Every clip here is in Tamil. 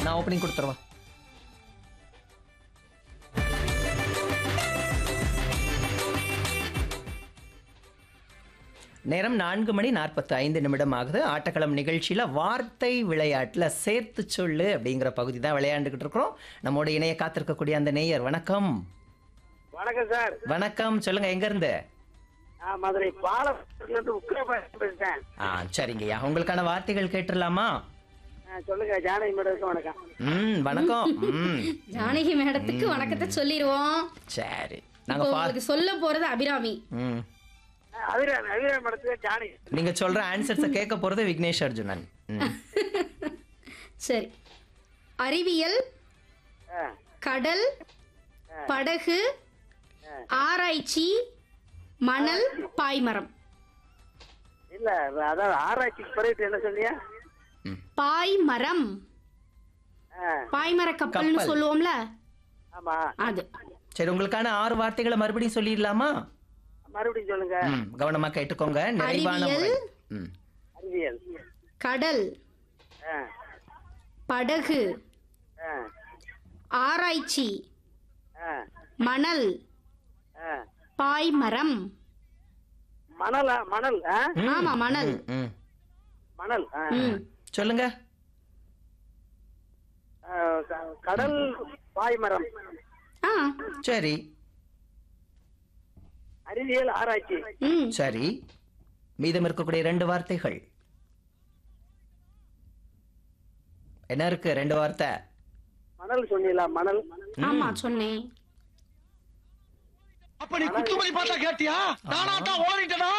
நான் ஓப்பனிங் கொடுத்துருவா நேரம் நான்கு மணி நாற்பத்தி ஐந்து நிமிடம் ஆகுது ஆட்டக்களம் நிகழ்ச்சியில் வார்த்தை விளையாட்டில் சேர்த்து சொல்லு அப்படிங்கிற பகுதி தான் விளையாண்டுக்கிட்டு இருக்கிறோம் நம்மோட இணைய காத்திருக்கக்கூடிய அந்த நேயர் வணக்கம் வணக்கம் சார் வணக்கம் சொல்லுங்க எங்க இருந்து நான் மதுரை பாலத்திலிருந்து உக்கிரபாசம் பேசுறேன் ஆ சரிங்கய்யா உங்களுக்கான வார்த்தைகள் கேட்டுடலாமா ஆ, சொல்லுங்க ஜானகி மேடத்துக்கு வணக்கம் ம் வணக்கம் ம் ஜானகி மேடத்துக்கு வணக்கத்தை சொல்லிடுவோம் சரி இப்போ நாங்க பா உங்களுக்கு சொல்ல போறது அபிராமி ம் ஆ, அபிரா அபிரா மேடத்துக்கு ஜானகி நீங்க சொல்ற ஆன்சர்ஸை கேட்க போறது விக்னேஷ் அர்ஜுனன் ம். சரி அறிவியல் ஆ, கடல் படகு ஆராய்ச்சி மணல் பாய்மரம் இல்ல அதாவது ஆராய்ச்சிக்கு பிறகு என்ன சொன்னீங்க பாய்மரம் ஆ, பாய்மர கப்பல்னு கப்பல். சொல்லுவோம்ல ஆமா அது சரி உங்களுக்கான ஆறு வார்த்தைகளை மறுபடியும் சொல்லிடலாமா மறுபடியும் சொல்லுங்க ம் கவனமா கேட்டுக்கோங்க நிறைவான முறை அறிவியல். ம் அறிவியல் கடல் ஆ, படகு ஆ, ஆராய்ச்சி ஆ, மணல் ஆ. பாய்மரம் மணலா மணல் ஆ? ம், ஆமா மணல் ம், ம். மணல் ஆ. ம் சொல்லுங்க ஆ, க- கடல் பாய்மரம் ஆ சரி அறிவியல் ஆராய்ச்சி ம் சரி மீதம் இருக்கக்கூடிய ரெண்டு வார்த்தைகள் என்ன இருக்கு ரெண்டு வார்த்தை மணல் சொன்னீங்களா மணல் ஆமா சொன்னேன் அப்ப நீ குத்துமதி பார்த்தா கேட்டியா நானா தான் ஓடிட்டனா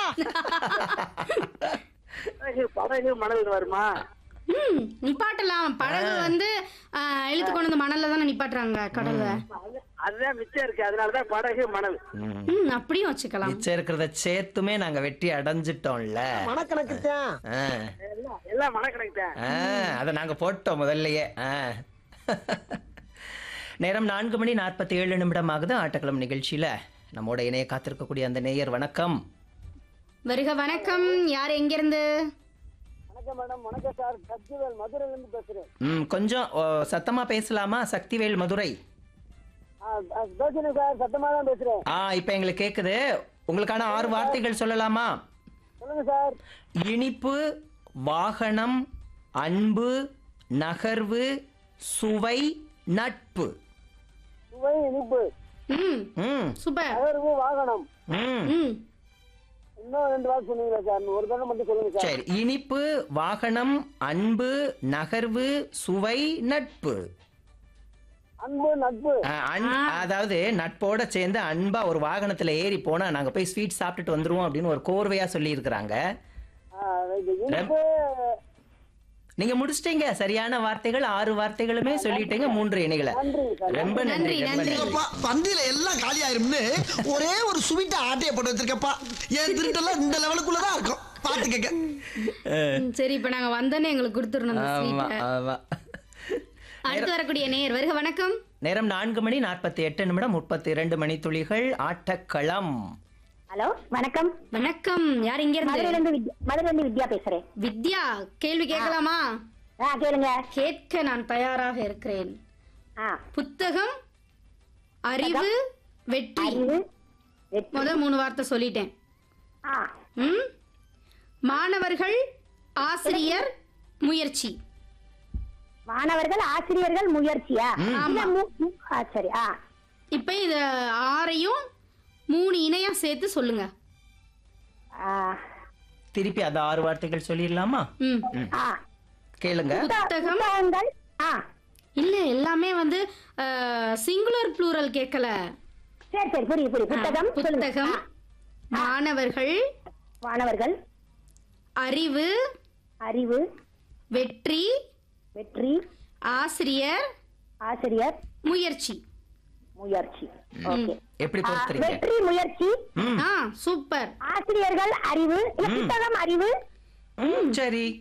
படகு படகு மணல் வருமா ம் நிப்பாட்டலாம் படகு வந்து ஆ, இழுத்து கொண்டு வந்து மணல்ல தானே நிப்பாட்டுறாங்க கடல்ல அது- அதுதான் மிச்சம் இருக்கு அதனாலதான் படகு மணல் ம். ம் அப்படியும் வச்சுக்கலாம் மிச்சம் இருக்கிறத சேர்த்துமே நாங்க வெற்றி அடைஞ்சிட்டோம்ல மனக்கணக்கு தான் ஆ. எல்லாம் எல்லாம் மனக்கணக்கு தான் ஆ, அதை நாங்க போட்டோம் முதல்லயே ஆ. நேரம் நான்கு மணி நாற்பத்தி ஏழு நிமிடம் ஆகுது ஆட்டக்களம் நிகழ்ச்சியில நம்மோட இணைய காத்திருக்கக்கூடிய அந்த நேயர் வணக்கம் வருக வணக்கம் யார் எங்கிருந்து வணக்கம் மேடம் வணக்கம் சார் சத்யவேல் மதுரையில இருந்து பேசுறேன் ம் கொஞ்சம் ஓ, சத்தமா பேசலாமா சக்திவேல் மதுரை பேசுறேன் சார் சத்தமா தான் பேசுறேன் ஆ இப்போ எங்களுக்கு கேக்குது உங்களுக்கான ஆறு வார்த்தைகள் சொல்லலாமா சொல்லுங்க சார் இனிப்பு வாகனம் அன்பு நகர்வு சுவை நட்பு சுவை இனிப்பு ம் ம் சூப்பர் நகர்வு வாகனம் ம் ம் இன்னும் ரெண்டு வாரம் சொன்னீங்களா சார் ஒரு தடவை மட்டும் சொல்லுங்க சார் சரி இனிப்பு வாகனம் அன்பு நகர்வு சுவை நட்பு அன்பு நட்பு ஆ, அன்- அதாவது நட்போட சேர்ந்து அன்பா ஒரு வாகனத்துல ஏறி போனா நாங்க போய் ஸ்வீட் சாப்பிட்டுட்டு வந்துருவோம் அப்படின்னு ஒரு கோர்வையா சொல்லி இருக்கிறாங்க ஆ, இது இனிப்பு நீங்க முடிச்சிட்டீங்க சரியான வார்த்தைகள் ஆறு வார்த்தைகளுமே சொல்லிட்டீங்க மூன்று இணைகளை நன்றி சார் ரொம்ப நன்றி நன்றி, ரொம்ப நன்றி. நன்றி பந்தியில எல்லாம் காலி ஆயிரும்னு ஒரே ஒரு சுவிட்ட ஆட்டைய போட்டு வச்சிருக்கப்பா என் திருட்டெல்லாம் இந்த லெவலுக்குள்ளதான் இருக்கும் பாத்துக்கங்க ம், சரி இப்ப நாங்க வந்தோன்னே எங்களுக்கு கொடுத்துடணும் அந்த ஆமா sweet-அ. ஆமா அடுத்து வரக்கூடிய நேயர் வருக வணக்கம் நேரம் நான்கு மணி நாற்பத்தி எட்டு நிமிடம் முப்பத்தி இரண்டு மணி துளிகள் ஆட்டக்களம் ஹலோ வணக்கம் வணக்கம் யார் இங்க மதுரையில இருந்து இருந்து வித்யா- மதுரையில இருந்து வித்யா பேசுறேன் வித்யா கேள்வி கேட்கலாமா ஆ கேளுங்க கேட்க நான் தயாராக இருக்கிறேன் ஆ புத்தகம் அறிவு வெற்றி அறிவு வெற்றி முதல் மூணு வார்த்தை சொல்லிட்டேன் ஆ ம் மாணவர்கள் ஆசிரியர் முயற்சி மாணவர்கள் ஆசிரியர்கள் முயற்சியா இல்ல, மு- மு- ஆ, சரி ஆ இப்ப இத ஆறையும் மூணு இணையா சேர்த்து சொல்லுங்க ஆ, திருப்பி அது ஆறு வார்த்தைகள் சொல்லிடலாமா ம் ஆ கேளுங்க புத்தகம் புத்தகங்கள் ஆ இல்ல எல்லாமே வந்து சிங்குலர் ப்ளூரல் கேட்கல சரி சரி புரியுது புரியுது புத்தகம் சொல்லுங்க புத்தகம் ஆ, மாணவர்கள் மாணவர்கள் அறிவு அறிவு வெற்றி வெற்றி ஆசிரியர் ஆசிரியர் முயற்சி முயற்சி ஓகே எப்படி ஆ, பொறுத்துறீங்க வெற்றி முயற்சி ம் ஆ சூப்பர் ஆசிரியர்கள் அறிவு இல்ல புத்தகம் அறிவு ம் சரி